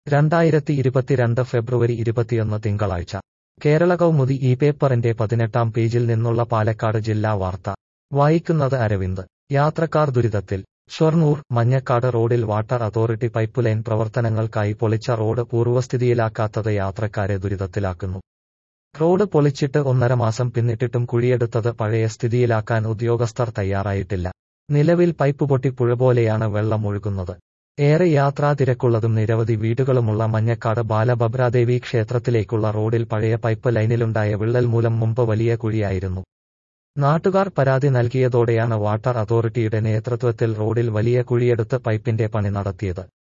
രണ്ടായിരത്തി ഇരുപത്തിരണ്ട് ഫെബ്രുവരി ഇരുപത്തിയൊന്ന് തിങ്കളാഴ്ച കേരള കൗമുദി ഈ പേപ്പറിന്റെ പതിനെട്ടാം പേജിൽ നിന്നുള്ള പാലക്കാട് ജില്ലാ വാർത്ത വായിക്കുന്നത് അരവിന്ദ് യാത്രക്കാർ ദുരിതത്തിൽ ഷൊർണൂർ മഞ്ഞക്കാട് റോഡിൽ വാട്ടർ അതോറിറ്റി പൈപ്പ് ലൈൻ പ്രവർത്തനങ്ങൾക്കായി പൊളിച്ച റോഡ് പൂർവ്വസ്ഥിതിയിലാക്കാത്തത് യാത്രക്കാരെ ദുരിതത്തിലാക്കുന്നു റോഡ് പൊളിച്ചിട്ട് ഒന്നര മാസം പിന്നിട്ടിട്ടും കുഴിയെടുത്തത് പഴയ സ്ഥിതിയിലാക്കാൻ ഉദ്യോഗസ്ഥർ തയ്യാറായിട്ടില്ല നിലവിൽ പൈപ്പ് പൊട്ടി പുഴ പോലെയാണ് വെള്ളം ഒഴുകുന്നത് ഏറെ യാത്രാ തിരക്കുള്ളതും നിരവധി വീടുകളുമുള്ള മഞ്ഞക്കാട് ബാലഭദ്രാദേവി ക്ഷേത്രത്തിലേക്കുള്ള റോഡിൽ പഴയ പൈപ്പ് ലൈനിലുണ്ടായ വിള്ളൽ മൂലം മുമ്പ് വലിയ കുഴിയായിരുന്നു നാട്ടുകാർ പരാതി നൽകിയതോടെയാണ് വാട്ടർ അതോറിറ്റിയുടെ നേതൃത്വത്തിൽ റോഡിൽ വലിയ കുഴിയെടുത്ത് പൈപ്പിന്റെ പണി നടത്തിയത്